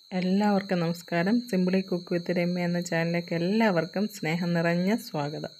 എല്ലാവർക്കും നമസ്കാരം simply cook with Ramya എന്ന ചാനലിലേക്ക് എല്ലാവർക്കും സ്നേഹം നിറഞ്ഞ സ്വാഗതം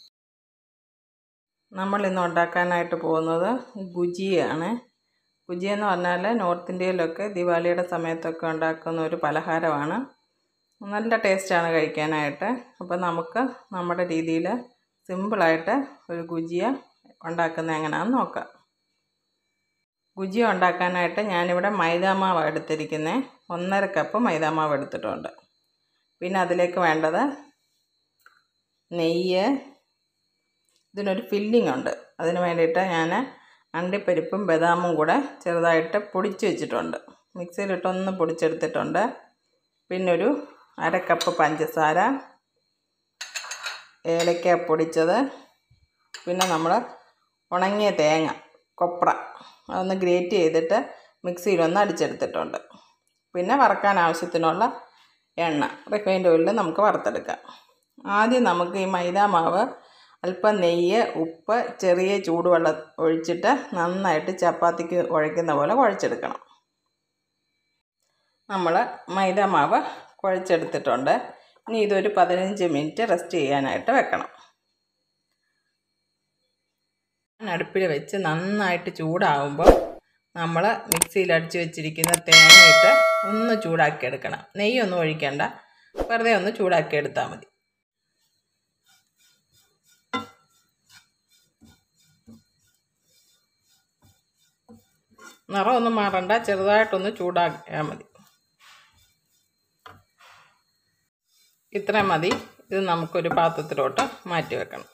നമ്മൾ ഇന്ന് ഉണ്ടാക്കാനായിട്ട് പോകുന്നത് ഗുജിയാണ് ഗുജി എന്ന് പറഞ്ഞാൽ നോർത്ത് ഇന്ത്യയിലൊക്കെ ദിവാലിയുടെ സമയത്തൊക്കെ ഉണ്ടാക്കുന്ന ഒരു പലഹാരമാണ് നല്ല ടേസ്റ്റാണ് കഴിക്കാനായിട്ട് അപ്പോൾ നമുക്ക് നമ്മുടെ രീതിയിൽ സിമ്പിളായിട്ട് ഒരു ഗുജിയ ഉണ്ടാക്കുന്നത് എങ്ങനെയാണെന്ന് നോക്കാം ഗുജിയ ഉണ്ടാക്കാനായിട്ട് ഞാനിവിടെ മൈദാമാവ് എടുത്തിരിക്കുന്നത് ഒന്നര കപ്പ് മൈദാമാവ് എടുത്തിട്ടുണ്ട് പിന്നെ അതിലേക്ക് വേണ്ടത് നെയ്യ് ഇതിനൊരു ഫില്ലിംഗ് ഉണ്ട് അതിന് വേണ്ടിയിട്ട് ഞാൻ അണ്ടിപ്പരിപ്പും ബദാമും കൂടെ ചെറുതായിട്ട് പൊടിച്ച് വെച്ചിട്ടുണ്ട് മിക്സിയിലിട്ടൊന്ന് പൊടിച്ചെടുത്തിട്ടുണ്ട് പിന്നെ ഒരു അര കപ്പ് പഞ്ചസാര ഏലക്ക പൊടിച്ചത് പിന്നെ നമ്മൾ ഉണങ്ങിയ തേങ്ങ കൊപ്ര അതൊന്ന് ഗ്രേറ്റ് ചെയ്തിട്ട് മിക്സിയിലൊന്ന് അടിച്ചെടുത്തിട്ടുണ്ട് പിന്നെ വറക്കാൻ ആവശ്യത്തിനുള്ള എണ്ണ റിഫൈൻഡ് ഓയിലിൽ നമുക്ക് വറുത്തെടുക്കാം ആദ്യം നമുക്ക് ഈ മൈദാ മാവ് അല്പം നെയ്യ് ഉപ്പ് ചെറിയ ചൂടുവെള്ളം ഒഴിച്ചിട്ട് നന്നായിട്ട് ചപ്പാത്തിക്ക് കുഴയ്ക്കുന്ന പോലെ കുഴച്ചെടുക്കണം നമ്മൾ മൈദാ മാവ് കുഴച്ചെടുത്തിട്ടുണ്ട് ഇനി ഇതൊരു പതിനഞ്ച് മിനിറ്റ് റെസ്റ്റ് ചെയ്യാനായിട്ട് വെക്കണം അടുപ്പിൽ വെച്ച് നന്നായിട്ട് ചൂടാകുമ്പോൾ നമ്മൾ മിക്സിയിൽ അടിച്ച് വെച്ചിരിക്കുന്ന തേങ്ങയിട്ട് ഒന്ന് ചൂടാക്കി എടുക്കണം നെയ്യൊന്നും ഒഴിക്കണ്ട വെറുതെ ഒന്ന് ചൂടാക്കി എടുത്താൽ മതി നിറമൊന്നും മാറണ്ട ചെറുതായിട്ടൊന്ന് ചൂടാക്കിയാൽ മതി ഇത്രയും മതി ഇത് നമുക്കൊരു പാത്രത്തിലോട്ട് മാറ്റി വെക്കണം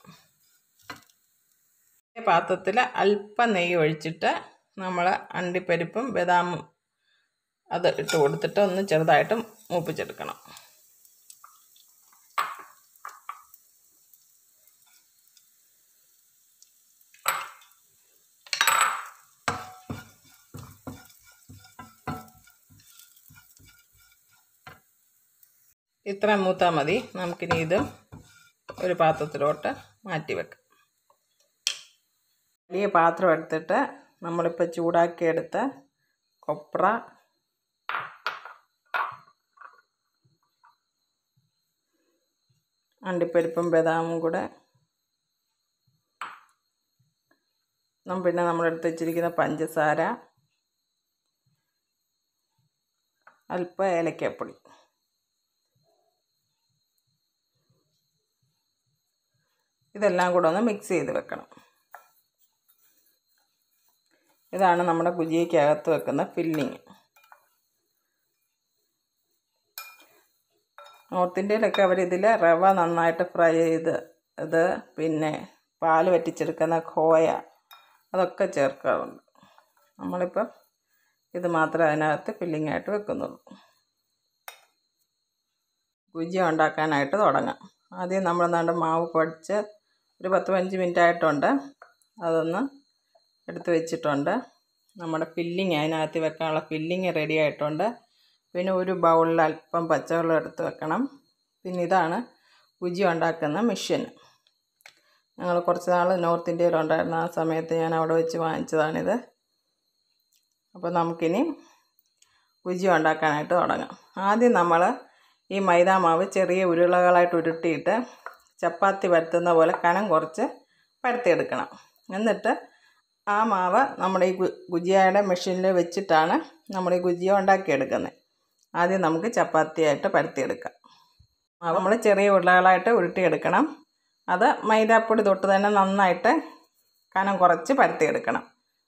പാത്രത്തിൽ അല്പം നെയ്യ് ഒഴിച്ചിട്ട് നമ്മൾ അണ്ടിപ്പരിപ്പും ബദാമും അത് ഇട്ട് കൊടുത്തിട്ട് ഒന്ന് ചെറുതായിട്ട് മൂപ്പിച്ചെടുക്കണം ഇത്ര മൂത്താൽ മതി നമുക്കിനി ഇത് ഒരു പാത്രത്തിലോട്ട് മാറ്റി വെക്കാം വലിയ പാത്രം എടുത്തിട്ട് നമ്മളിപ്പോൾ ചൂടാക്കിയെടുത്ത കൊപ്ര അണ്ടിപ്പരിപ്പും ബദാമും കൂടെ പിന്നെ നമ്മളെടുത്ത് വെച്ചിരിക്കുന്ന പഞ്ചസാര അല്പം ഏലക്കാപ്പൊടി ഇതെല്ലാം കൂടെ ഒന്ന് മിക്സ് ചെയ്ത് വെക്കണം ഇതാണ് നമ്മുടെ ഗുജിയക്കകത്ത് വെക്കുന്ന ഫില്ലിങ് നോർത്ത് ഇന്ത്യയിലൊക്കെ അവരിതിൽ റവ നന്നായിട്ട് ഫ്രൈ ചെയ്ത് ഇത് പിന്നെ പാൽ വറ്റിച്ചെടുക്കുന്ന ഖോയ അതൊക്കെ ചേർക്കാറുണ്ട് നമ്മളിപ്പം ഇത് മാത്രമേ അതിനകത്ത് ഫില്ലിംഗ് ആയിട്ട് വെക്കുന്നുള്ളൂ ഗുജിയ ഉണ്ടാക്കാനായിട്ട് തുടങ്ങാം ആദ്യം നമ്മൾ നാണ്ട് മാവ് കുഴച്ച് ഒരു പത്ത് പതിനഞ്ച് മിനിറ്റ് ആയിട്ടുണ്ട് അതൊന്ന് എടുത്ത് വെച്ചിട്ടുണ്ട് നമ്മുടെ ഫില്ലിങ് അതിനകത്ത് വെക്കാനുള്ള ഫില്ലിങ് റെഡി ആയിട്ടുണ്ട് പിന്നെ ഒരു ബൗളിൽ അല്പം പച്ചവെള്ളം എടുത്ത് വെക്കണം പിന്നെ ഇതാണ് ഉജി ഉണ്ടാക്കുന്ന മെഷീൻ ഞങ്ങൾ കുറച്ച് നാൾ നോർത്ത് ഇന്ത്യയിലുണ്ടായിരുന്ന ആ സമയത്ത് ഞാൻ അവിടെ വെച്ച് വാങ്ങിച്ചതാണിത് അപ്പോൾ നമുക്കിനി ഉജി ഉണ്ടാക്കാനായിട്ട് തുടങ്ങാം ആദ്യം നമ്മൾ ഈ മൈദാ മാവ് ചെറിയ ഉരുളകളായിട്ട് ഉരുട്ടിയിട്ട് ചപ്പാത്തി പരത്തുന്ന പോലെ കനം കുറച്ച് പരത്തിയെടുക്കണം എന്നിട്ട് ആ മാവ് നമ്മുടെ ഈ ഗുജിയയുടെ മെഷീനിൽ വെച്ചിട്ടാണ് നമ്മൾ ഈ ഗുജിയ ഉണ്ടാക്കിയെടുക്കുന്നത് ആദ്യം നമുക്ക് ചപ്പാത്തിയായിട്ട് പരത്തിയെടുക്കാം മാവ് നമ്മൾ ചെറിയ ഉരുളകളായിട്ട് ഉരുട്ടിയെടുക്കണം അത് മൈദാപ്പൊടി തൊട്ട് തന്നെ നന്നായിട്ട് കനം കുറച്ച് പരത്തിയെടുക്കണം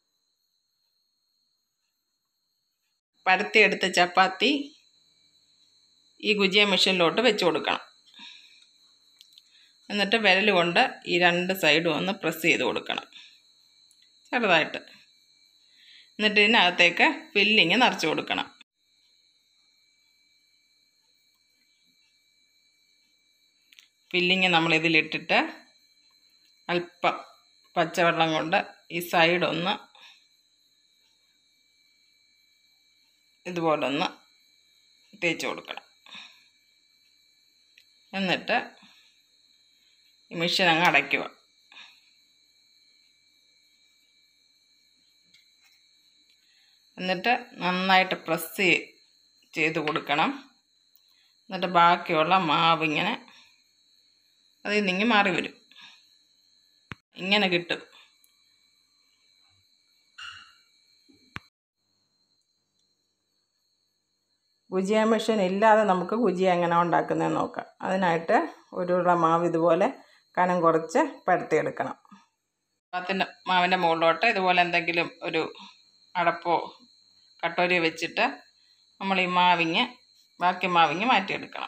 പരത്തിയെടുത്ത ചപ്പാത്തി ഈ ഗുജിയ മെഷീനിലോട്ട് വെച്ച് കൊടുക്കണം എന്നിട്ട് വിരൽ കൊണ്ട് ഈ രണ്ട് സൈഡും ഒന്ന് പ്രസ് ചെയ്ത് കൊടുക്കണം ചെറുതായിട്ട് എന്നിട്ട് ഇതിനകത്തേക്ക് ഫില്ലിങ് നിറച്ച് കൊടുക്കണം ഫില്ലിങ് നമ്മളിതിലിട്ടിട്ട് അല്പം പച്ചവെള്ളം കൊണ്ട് ഈ സൈഡൊന്ന് ഇതുപോലൊന്ന് തേച്ച് കൊടുക്കണം എന്നിട്ട് ഈ മെഷീൻ അങ്ങ് അടയ്ക്കുക എന്നിട്ട് നന്നായിട്ട് പ്രസ് ചെയ്ത് കൊടുക്കണം എന്നിട്ട് ബാക്കിയുള്ള മാവ് ഇങ്ങനെ അതിൽ നിങ്ങി മാറി വരും ഇങ്ങനെ കിട്ടും ഗുജിയ മെഷീൻ ഇല്ലാതെ നമുക്ക് ഗുജിയ എങ്ങനെ ഉണ്ടാക്കുന്നതെന്ന് നോക്കാം അതിനായിട്ട് ഒരു ഉരുള മാവ് ഇതുപോലെ കനം കുറച്ച് പരത്തിയെടുക്കണം അതിൻ്റെ മാവിൻ്റെ മുകളിലോട്ട് ഇതുപോലെ എന്തെങ്കിലും ഒരു അടപ്പോ കട്ടോരിയോ വെച്ചിട്ട് നമ്മൾ ഈ മാവിങ്ങ് ബാക്കി മാവിങ്ങ് മാറ്റിയെടുക്കണം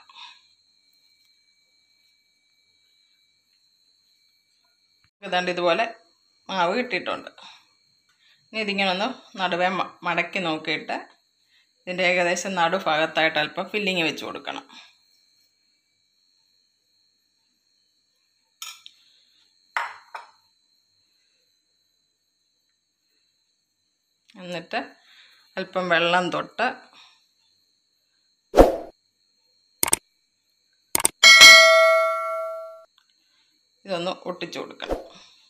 ഇതാണ്ട് ഇതുപോലെ മാവ് കിട്ടിയിട്ടുണ്ട് ഇനി ഇതിങ്ങനെ ഒന്ന് നടുവേ മ- മടക്കി നോക്കിയിട്ട് ഇതിൻ്റെ ഏകദേശം നടുഭാഗത്തായിട്ട് അല്പം ഫില്ലിങ് വെച്ച് കൊടുക്കണം എന്നിട്ട് അല്പം വെള്ളം തൊട്ട് ഇതൊന്ന് ഒട്ടിച്ചു കൊടുക്കണം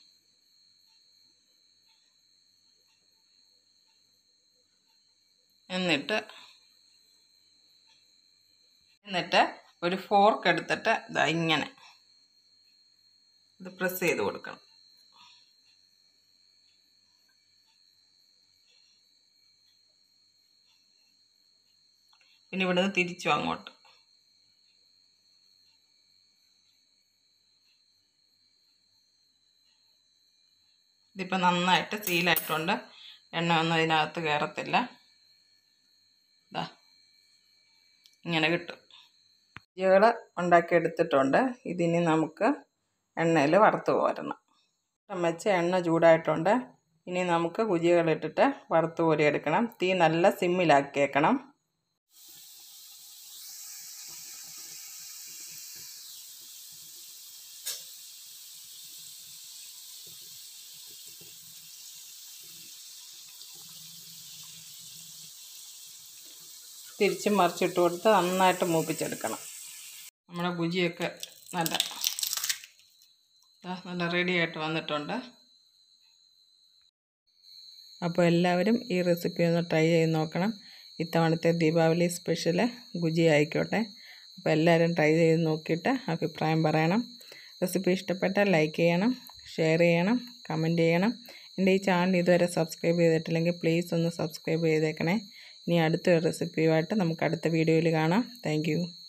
എന്നിട്ട് എന്നിട്ട് ഒരു ഫോർക്ക് എടുത്തിട്ട് ഇതാ ഇങ്ങനെ ഇത് പ്രസ് ചെയ്ത് കൊടുക്കണം പിന്നെ ഇവിടുന്ന് തിരിച്ചു അങ്ങോട്ട് ഇതിപ്പോൾ നന്നായിട്ട് സീലായിട്ടുണ്ട് എണ്ണ ഒന്നും ഇതിനകത്ത് കയറത്തില്ല ഇതാ ഇങ്ങനെ കിട്ടും ഭുജിയകൾ ഉണ്ടാക്കിയെടുത്തിട്ടുണ്ട് ഇതിനി നമുക്ക് എണ്ണയിൽ വറുത്ത് കോരണം ഇപ്പം വെച്ച് എണ്ണ ചൂടായിട്ടുണ്ട് ഇനി നമുക്ക് ഭുജിയകൾ ഇട്ടിട്ട് വറുത്ത് കോരിയെടുക്കണം തീ നല്ല സിമ്മിലാക്കിയേക്കണം തിരിച്ചും മറിച്ചിട്ട് കൊടുത്ത് നന്നായിട്ട് മൂപ്പിച്ചെടുക്കണം നമ്മുടെ ഭുജിയൊക്കെ നല്ല ദാ നല്ല റെഡി ആയിട്ട് വന്നിട്ടുണ്ട് അപ്പോൾ എല്ലാവരും ഈ റെസിപ്പി ഒന്ന് ട്രൈ ചെയ്ത് നോക്കണം ഇത്തവണത്തെ ദീപാവലി സ്പെഷ്യൽ ഗുജി ആയിക്കോട്ടെ അപ്പോൾ എല്ലാവരും ട്രൈ ചെയ്ത് നോക്കിയിട്ട് അഭിപ്രായം പറയണം റെസിപ്പി ഇഷ്ടപ്പെട്ടാൽ ലൈക്ക് ചെയ്യണം ഷെയർ ചെയ്യണം കമൻറ്റ് ചെയ്യണം എൻ്റെ ഈ ചാനൽ ഇതുവരെ സബ്സ്ക്രൈബ് ചെയ്തിട്ടില്ലെങ്കിൽ പ്ലീസ് ഒന്ന് സബ്സ്ക്രൈബ് ചെയ്തേക്കണേ ഇനി അടുത്ത റെസിപ്പിയുമായിട്ട് നമുക്ക് അടുത്ത വീഡിയോയിൽ കാണാം താങ്ക്